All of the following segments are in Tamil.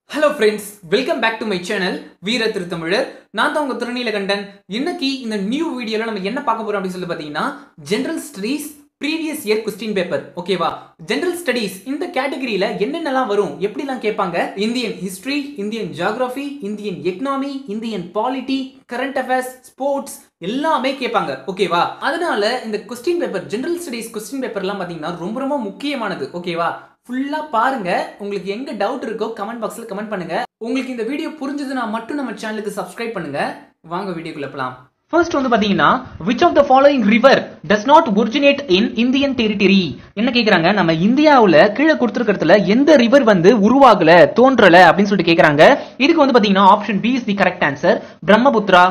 hello friends welcome back to my channel Veera Thiruthamizhar நான் தான் உங்க திருநீலகண்டன் இன்னைக்கு இந்த நியூ வீடியோல நம்ம என்ன பார்க்க போறோம் அப்படின்னு சொல்லி பார்த்தீங்கன்னா general studies previous year question paper ஓகேவா ஜெனரல் ஸ்டடீஸ் இந்த கேட்டகரியில என்னென்னலாம் வரும் எப்படிலாம் கேட்பாங்க Indian history Indian geography Indian economy Indian polity current affairs sports எல்லாமே கேட்பாங்க ஓகேவா அதனால இந்த question paper general studies question பேப்பர்லாம் பார்த்தீங்கன்னா ரொம்ப ரொம்ப முக்கியமானது ஓகேவா ஃபுல்லா பாருங்க உங்களுக்கு எங்க டவுட் இருக்கோ கமெண்ட் பாக்ஸ்ல கமெண்ட் பண்ணுங்க உங்களுக்கு இந்த வீடியோ புரிஞ்சதுன்னா மட்டும் நம்ம சேனலுக்கு சப்ஸ்கிரைப் பண்ணுங்க வாங்க வீடியோக்குள்ள போலாம் ஃபர்ஸ்ட் வந்து பாத்தீங்கன்னா which of the following river does not originate in Indian territory என்ன கேக்குறாங்க நம்ம இந்தியாவுல கீழே கொடுத்திருக்கிறதுல எந்த ரிவர் வந்து உருவாகல தோன்றல அப்படின்னு சொல்லிட்டு கேக்குறாங்க இதுக்கு வந்து பாத்தீங்கன்னா option B is the correct answer Brahmaputra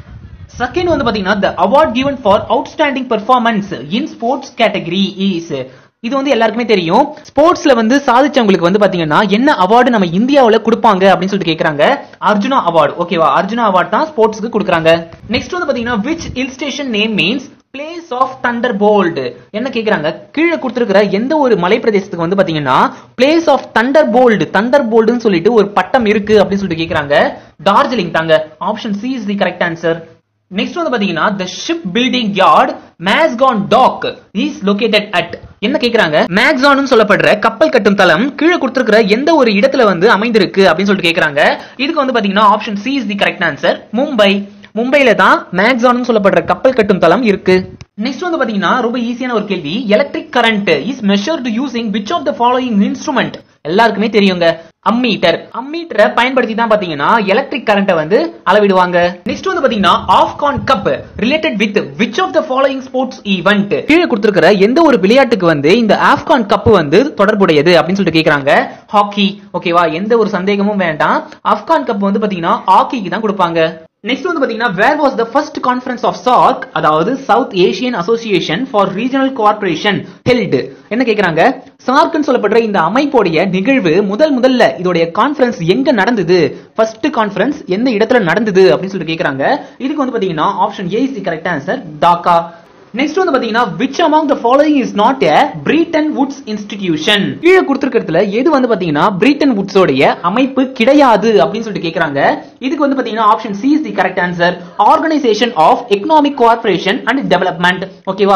second வந்து பாத்தீங்கன்னா the award given for outstanding performance in sports category is இது வந்து எல்லாருக்குமே தெரியும் ஸ்போர்ட்ஸ்ல வந்து சாதிச்சவங்களுக்கு வந்து பாத்தீங்கன்னா என்ன அவார்டு நம்ம இந்தியாவுல கொடுப்பாங்க அப்படின்னு சொல்லிட்டு கேக்குறாங்க அர்ஜுனா அவார்டு ஓகேவா அர்ஜுனா அவார்டு தான் ஸ்போர்ட்ஸ்க்கு கொடுக்குறாங்க நெக்ஸ்ட் வந்து பாத்தீங்கன்னா which hill station name means place of thunder bolt என்ன கேக்குறாங்க கீழே கொடுத்திருக்கிற எந்த ஒரு மலை பிரதேசத்துக்கு வந்து பாத்தீங்கன்னா place of thunder bolt thunder போல்டுன்னு சொல்லிட்டு ஒரு பட்டம் இருக்கு அப்படின்னு சொல்லிட்டு கேக்குறாங்க டார்ஜிலிங் தாங்க option C is the correct answer next வந்து பாத்தீங்கன்னா the ship building yard Mazagon dock is located at என்ன கேக்குறாங்க மேக்ஸான் சொல்லப்படுற கப்பல் கட்டும் தளம் கீழே கொடுத்திருக்கிற எந்த ஒரு இடத்துல வந்து அமைந்திருக்கு அப்படின்னு சொல்லிட்டு கேக்குறாங்க இதுக்கு வந்து பாத்தீங்கன்னா option C is the correct answer Mumbai மும்பைல தான் மேக்ஸான் சொல்லப்படுற கப்பல் கட்டும் தளம் இருக்கு நெக்ஸ்ட் வந்து பாத்தீங்கன்னா ரொம்ப ஈஸியான ஒரு கேள்வி electric current is measured using which of the following instrument எல்லாருக்குமே தெரியுங்க அம்மீட்டர் அம்மீட்டரை பயன்படுத்தி தான் பாத்தீங்கன்னா எலக்ட்ரிக் கரண்ட்டை வந்து அளவிடுவாங்க நெக்ஸ்ட் வந்து பாத்தீங்கன்னா Aga Khan cup related with which of the following sports event கீழே கொடுத்திருக்கிற எந்த ஒரு விளையாட்டுக்கு வந்து இந்த ஆப்கான் கப் வந்து தொடர்புடையது அப்படின்னு சொல்லிட்டு கேக்குறாங்க ஹாக்கி ஓகேவா எந்த ஒரு சந்தேகமும் வேண்டாம் ஆப்கான் கப் வந்து பாத்தீங்கன்னா ஹாக்கிக்கு தான் கொடுப்பாங்க நெக்ஸ்ட் வந்து பாத்தீங்கன்னா where was the first conference of SAARC அதாவது South Asian Association for Regional Cooperation held என்ன கேக்குறாங்க சார்க்னு சொல்லப்படுற இந்த அமைப்போடைய நிகழ்வு முதல் முதல்ல இதோடைய கான்ஃபரன்ஸ் எங்க நடந்தது ஃபர்ஸ்ட் கான்ஃபரன்ஸ் எந்த இடத்துல நடந்தது அப்படின்னு சொல்லிட்டு கேக்குறாங்க இதுக்கு வந்து பாத்தீங்கன்னா option A is the correct answer Dhaka next வந்து பாத்தீங்கன்னா which among the following is not a Bretton Woods institution கீழே கொடுத்திருக்கிறதுல எது வந்து பாத்தீங்கன்னா Bretton Woods உடைய அமைப்பு கிடையாது அப்படின்னு சொல்லிட்டு கேக்குறாங்க இதுக்கு வந்து பாத்தீங்கன்னா option C is the correct answer Organisation of Economic Cooperation and Development ஓகேவா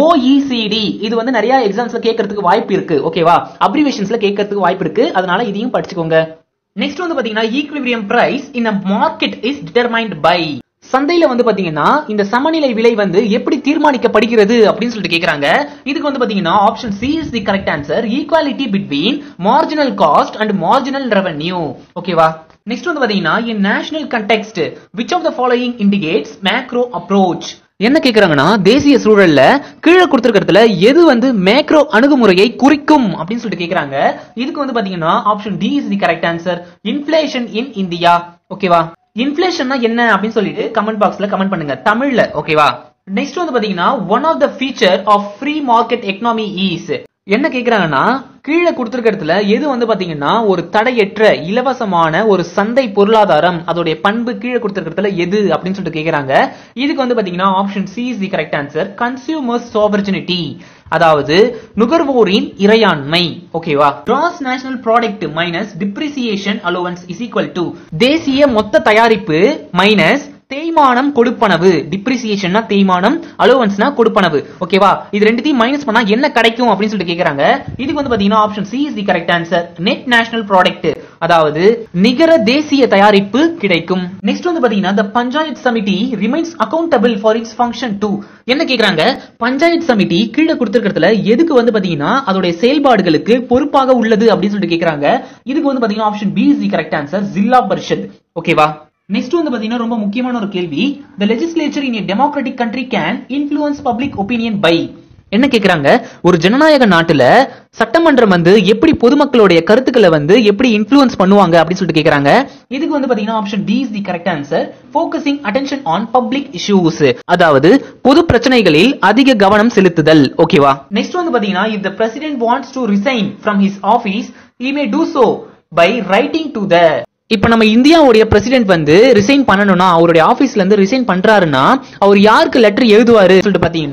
OECD இது வந்து நிறைய எக்ஸாம்ஸ்ல கேட்கறதுக்கு வாய்ப்பு இருக்கு ஓகேவா அப்ரிவேஷன்ஸ்ல கேட்கறதுக்கு வாய்ப்பு இருக்கு அதனால இதையும் படிச்சுக்கோங்க நெக்ஸ்ட் வந்து பாத்தீங்கன்னா equilibrium price in a market is determined by சந்தையில வந்து பாத்தீங்கன்னா இந்த சமநிலை விலை வந்து எப்படி தீர்மானிக்கப்படுகிறது அப்படின்னு சொல்லிட்டு கேக்குறாங்க இதுக்கு வந்து பாத்தீங்கன்னா option C is the correct answer equality between marginal cost and marginal revenue ஓகேவா நெக்ஸ்ட் வந்து பாத்தீங்கன்னா in national context which of the following indicates macro approach என்ன கேக்குறாங்கன்னா தேசிய சூழல்ல கீழே கொடுத்திருக்கிறதுல எது வந்து மேக்ரோ அணுகுமுறையை குறிக்கும் அப்படின்னு சொல்லிட்டு கேக்குறாங்க இதுக்கு வந்து பாத்தீங்கன்னா option D is the correct answer inflation in India ஓகேவா இன்ஃபிளேஷன்னா என்ன அப்படின்னு சொல்லிட்டு கமெண்ட் பாக்ஸ்ல கமெண்ட் பண்ணுங்க தமிழ்ல ஓகேவா நெக்ஸ்ட் வந்து பாத்தீங்கன்னா one of the feature of free market economy is என்ன கேக்குறாங்கன்னா கீழே கொடுத்திருக்கிறதுல எது வந்து பாத்தீங்கன்னா ஒரு தடையற்ற இலவசமான ஒரு சந்தை பொருளாதாரம் அதோடைய பண்பு கீழே கொடுத்திருக்கிறதுல எது அப்படின்னு சொல்லிட்டு கேக்குறாங்க இதுக்கு வந்து பாத்தீங்கன்னா option C is the correct answer consumers sovereignty அதாவது நுகர்வோரின் இறையாண்மை ஓகேவா gross national product minus depreciation allowance is equal to தேசிய மொத்த தயாரிப்பு மைனஸ் தேய்மானம் கொடுப்பனவு டிப்ரிசியேஷன்னா தேய்மானம் அலோவன்ஸ்னா கொடுப்பனவு ஓகேவா இது ரெண்டுத்தையும் மைனஸ் பண்ணா என்ன கிடைக்கும் அப்படின்னு சொல்லிட்டு கேக்குறாங்க இதுக்கு வந்து பாத்தீங்கன்னா option C is the correct answer net national product அதாவது நிகர தேசிய தயாரிப்பு கிடைக்கும் நெக்ஸ்ட் வந்து பாத்தீங்கன்னா the panchayat samiti remains accountable for its function to என்ன கேக்குறாங்க பஞ்சாயத் சமிட்டி கீழே கொடுத்திருக்கிறதுல எதுக்கு வந்து பாத்தீங்கன்னா அதோட செயல்பாடுகளுக்கு பொறுப்பாக உள்ளது அப்படின்னு சொல்லிட்டு கேக்குறாங்க இதுக்கு வந்து பாத்தீங்கன்னா option B is the correct answer Zilla Parishad ஓகேவா நெக்ஸ்ட் வந்து பாத்தீங்கன்னா ரொம்ப முக்கியமான ஒரு கேள்வி the legislature in a democratic country can influence public opinion by என்ன கேக்குறாங்க ஒரு ஜனநாயக நாட்டுல சட்டமன்றம் வந்து எப்படி பொதுமக்களுடைய கருத்துக்களை வந்து எப்படி இன்ஃபுளுன்ஸ் பண்ணுவாங்க அப்படின்னு சொல்லிட்டு கேக்குறாங்க இதுக்கு வந்து பாத்தீங்கன்னா option D is the correct answer focusing attention on public issues அதாவது பொது பிரச்சனைகளில் அதிக கவனம் செலுத்துதல் ஓகேவா நெக்ஸ்ட் வந்து பாத்தீங்கன்னா if the president wants to resign from his office he may do so by writing to the இப்ப நம்ம இந்தியாவுடைய பிரசிடென்ட் வந்து ரிசைன் பண்ணணும்னா அவருடைய ஆபீஸ்ல இருந்து ரிசைன் பண்றாருன்னா அவர் யாருக்கு லெட்டர் எழுதுவாரு சொல்லிட்டு பாத்தீங்கன்னா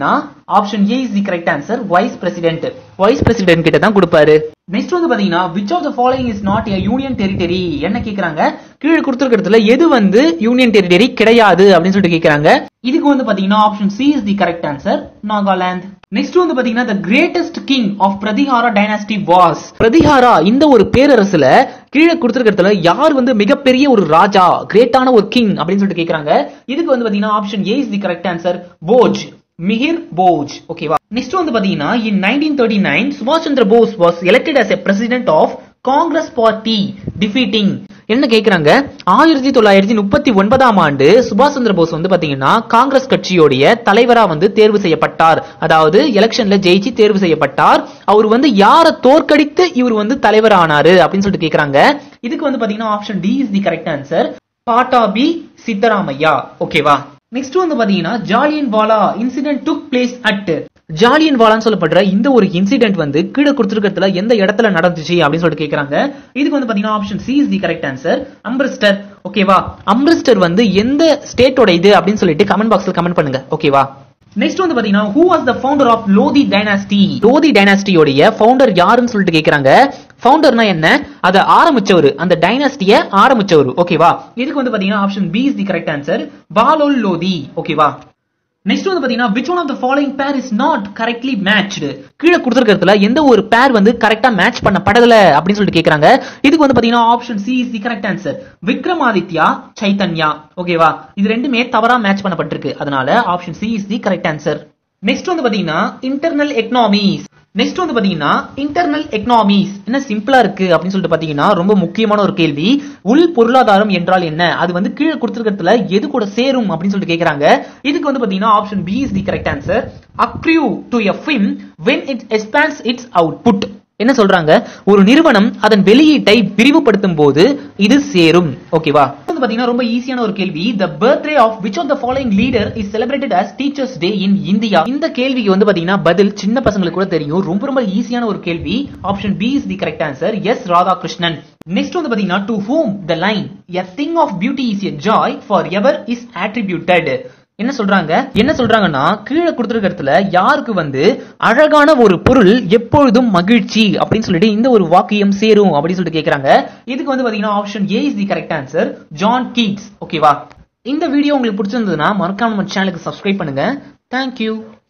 option A is the correct answer vice president vice president கிட்ட தான் கொடுப்பாரு நெக்ஸ்ட் வந்து பாத்தீங்கன்னா which of the following is not a union territory என்ன கேக்குறாங்க கீழே கொடுத்துருக்கிறதுல எது வந்து யூனியன் டெரிட்டரி கிடையாது அப்படின்னு சொல்லிட்டு கேக்குறாங்க இதுக்கு வந்து பாத்தீங்கன்னா option C is the correct answer Nagaland next வந்து பாத்தீங்கன்னா the greatest king of பிரதிஹாரா dynasty was பிரதிஹாரா இந்த ஒரு பேரரசுல கீழே கொடுத்துருக்கிறதுல யார் வந்து மிகப்பெரிய ஒரு ராஜா கிரேட்டான ஒரு கிங் அப்படின்னு சொல்லிட்டு கேக்குறாங்க இதுக்கு வந்து பாத்தீங்கன்னா option A is the correct answer Bhoj Mihir Bhoj ஓகேவா நெக்ஸ்ட் வந்து பாத்தீங்கன்னா in 1939 சுபாஷ் Chandra Bose was elected as a president of Congress party defeating என்ன கேக்குறாங்க ஆயிரத்தி தொள்ளாயிரத்தி முப்பத்தி ஒன்பதாம் ஆண்டு சுபாஷ் சந்திர போஸ் வந்து பாத்தீங்கன்னா காங்கிரஸ் கட்சியோடைய தலைவரா வந்து தேர்வு செய்யப்பட்டார் அதாவது எலெக்ஷன்ல ஜெயிச்சு தேர்வு செய்யப்பட்டார் அவர் வந்து யாரை தோற்கடித்து இவர் வந்து தலைவர் ஆனாரு அப்படின்னு சொல்லிட்டு கேக்குறாங்க இதுக்கு வந்து பாத்தீங்கன்னா option D is the correct answer Pattabhi Sitaramayya ஓகேவா நெக்ஸ்ட் வந்து பாத்தீங்கன்னா Jallianwala incident took place at ஜாலியன் வாலான்னு சொல்லப்படுற இந்த ஒரு இன்சிடென்ட் வந்து கீழே கொடுத்துருக்கிறதுல எந்த இடத்துல நடந்துச்சு அப்படின்னு சொல்லிட்டு கேக்குறாங்க இதுக்கு வந்து பாத்தீங்கன்னா option C is the correct answer Amritsar ஓகேவா அம்ரிஸ்டர் வந்து எந்த ஸ்டேட்டோட இது அப்படின்னு சொல்லிட்டு கமெண்ட் பாக்ஸ்ல கமெண்ட் பண்ணுங்க ஓகேவா நெக்ஸ்ட் வந்து பாத்தீங்கன்னா who was the founder of Lodi dynasty Lodi டைனாஸ்டியோடைய ஃபவுண்டர் யாருன்னு சொல்லிட்டு கேக்குறாங்க ஃபவுண்டர்னா என்ன அதை ஆரம்பிச்சவர் அந்த டைனாஸ்டிய ஆரம்பிச்சவர் ஓகேவா இதுக்கு வந்து பாத்தீங்கன்னா option B is the correct answer Bahlol Lodi ஓகேவா நெக்ஸ்ட் வந்து பாத்தீங்கன்னா which one of the following pair is not correctly matched கீழே கொடுத்திருக்கிறதுல எந்த ஒரு பேர் வந்து கரெக்டா மேட்ச் பண்ணப்படல அப்படின்னு சொல்லிட்டு கேக்குறாங்க இதுக்கு வந்து பாத்தீங்கன்னா option C is the correct answer Vikramaditya Chaitanya ஓகேவா இது ரெண்டுமே தவறா மேட்ச் பண்ணப்பட்டிருக்கு அதனால option C is the correct answer next வந்து பாத்தீங்கன்னா இன்டர்னல் எக்கனாமிஸ் நெக்ஸ்ட் வந்து பாத்தீங்கன்னா இன்டர்னல் எக்கனாமிஸ் என்ன சிம்பிளா இருக்கு அப்படின்னு சொல்லிட்டு பாத்தீங்கன்னா ரொம்ப முக்கியமான ஒரு கேள்வி உள் பொருளாதாரம் என்றால் என்ன அது வந்து கீழே கொடுத்திருக்கிறதுல எது கூட சேரும் அப்படின்னு சொல்லிட்டு கேக்குறாங்க இதுக்கு வந்து பாத்தீங்கன்னா option B is the correct answer accrue to a firm when it expands its output என்ன சொல்றாங்க ஒரு நிறுவனம் அதன் வெளியீட்டை விரிவுபடுத்தும் போது இது சேரும் ஓகேவா வந்து பாத்தீங்கன்னா ரொம்ப ஈஸியான ஒரு கேள்வி the birthday of which of the following leader is celebrated as teachers day in India இந்த கேள்விக்கு வந்து பாத்தீங்கன்னா பதில் சின்ன பசங்களுக்கு கூட தெரியும் ரொம்ப ரொம்ப ஈஸியான ஒரு கேள்வி option B is the correct answer S Radhakrishnan next வந்து பாத்தீங்கன்னா to whom the line a thing of beauty is a joy forever is attributed என்ன சொல்றாங்க என்ன சொல்றாங்கன்னா கீழே கொடுத்திருக்கிறதுல யாருக்கு வந்து அழகான ஒரு பொருள் எப்பொழுதும் மகிழ்ச்சி அப்படின்னு சொல்லிட்டு இந்த ஒரு வாக்கியம் சேரும் அப்படின்னு சொல்லிட்டு கேக்குறாங்க இதுக்கு வந்து பாத்தீங்கன்னா option A is the correct answer John Keats ஓகேவா இந்த வீடியோ உங்களுக்கு பிடிச்சிருந்ததுன்னா மறக்காம நம்ம சேனலுக்கு சப்ஸ்கிரைப் பண்ணுங்க தேங்க்யூ